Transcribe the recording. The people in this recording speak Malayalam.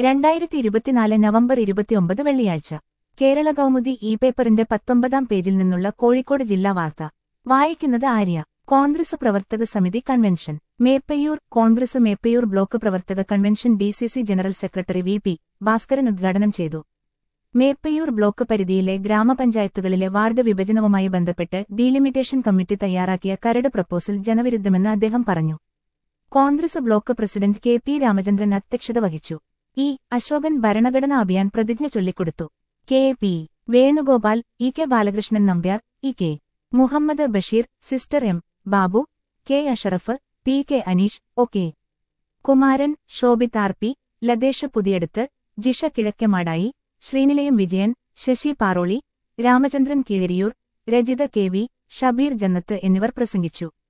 രണ്ടായിരത്തി ഇരുപത്തിനാല് നവംബർ ഇരുപത്തിയൊമ്പത് വെള്ളിയാഴ്ച കേരള കൗമുദി ഇ പേപ്പറിന്റെ പത്തൊമ്പതാം പേജിൽ നിന്നുള്ള കോഴിക്കോട് ജില്ലാ വാർത്ത വായിക്കുന്നത് ആര്യ കോൺഗ്രസ് പ്രവർത്തക സമിതി convention Meppayyur Congress Meppayyur block പ്രവർത്തക convention DCC general secretary V P Bhaskaran ഉദ്ഘാടനം ചെയ്തു മേപ്പയ്യൂർ ബ്ലോക്ക് പരിധിയിലെ ഗ്രാമപഞ്ചായത്തുകളിലെ വാർഡ് വിഭജനവുമായി ബന്ധപ്പെട്ട് ഡീലിമിറ്റേഷൻ കമ്മിറ്റി തയ്യാറാക്കിയ കരട് പ്രപ്പോസൽ ജനവിരുദ്ധമെന്ന് അദ്ദേഹം പറഞ്ഞു Congress block president K P Ramachandran അധ്യക്ഷത വഹിച്ചു ഇ അശോകൻ ഭരണഘടനാ അഭിയാൻ പ്രതിജ്ഞ ചൊല്ലിക്കൊടുത്തു K P Venugopal E K Balakrishnan Nambiar E K Muhammad Basheer sister M Babu K Ashraf P K Aneesh O K Kumaran Shobhith R P Lathesh Puthiyaduth Jisha Kizhakkemadayi Sreenilayam Vijayan Sasi Paroli Ramachandran Keezhariyur Rajitha K V Shabeer Jannath എന്നിവർ പ്രസംഗിച്ചു